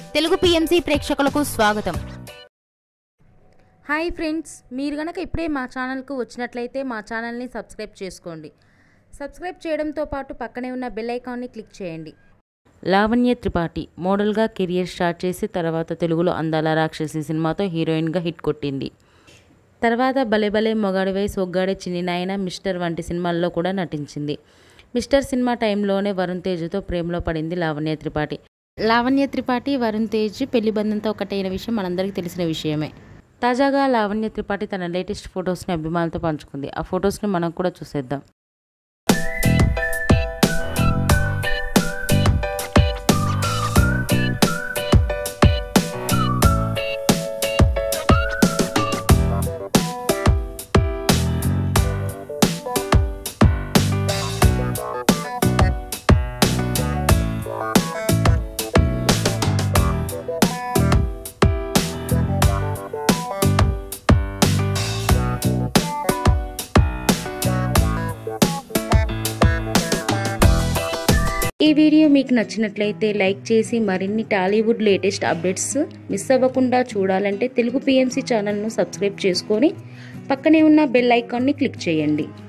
Telugu PMC ప్రేక్షకులకు స్వాగతం hi friends మీరు గనక ఇప్పుడే మా ఛానల్కు వచ్చినట్లయితే మా ఛానల్ని సబ్స్క్రైబ్ చేసుకోండి సబ్స్క్రైబ్ చేయడంతో పాటు పక్కనే ఉన్న బెల్ ఐకాన్ని క్లిక్ చేయండి లావణ్య త్రిపాఠి మోడల్గా కెరియర్ స్టార్ట్ చేసి తర్వాత తెలుగులో అందాల రాక్షసి సినిమాతో హీరోయిన్గా హిట్ కొట్టింది తర్వాత భలే భలే మొగాడివై సొగ్గాడే చిన్ని నాయన మిస్టర్ వంటి సినిమాల్లో కూడా నటించింది మిస్టర్ సినిమా టైంలోనే వరుణ్ తేజ్తో ప్రేమలో పడింది లావణ్య త్రిపాఠి లావణ్య త్రిపాఠి వరుణ్ తేజ్ పెళ్లి బంధంతో ఒకటైన విషయం మనందరికీ తెలిసిన విషయమే తాజాగా లావణ్య త్రిపాఠి తన లేటెస్ట్ ఫొటోస్ని అభిమానులతో పంచుకుంది ఆ ఫొటోస్ని మనం కూడా చూసేద్దాం ఈ వీడియో మీకు నచ్చినట్లయితే లైక్ చేసి మరిన్ని టాలీవుడ్ లేటెస్ట్ అప్డేట్స్ మిస్ అవ్వకుండా చూడాలంటే తెలుగు పిఎంసి ఛానల్ను సబ్స్క్రైబ్ చేసుకొని పక్కనే ఉన్న బెల్ ఐకాన్ని క్లిక్ చేయండి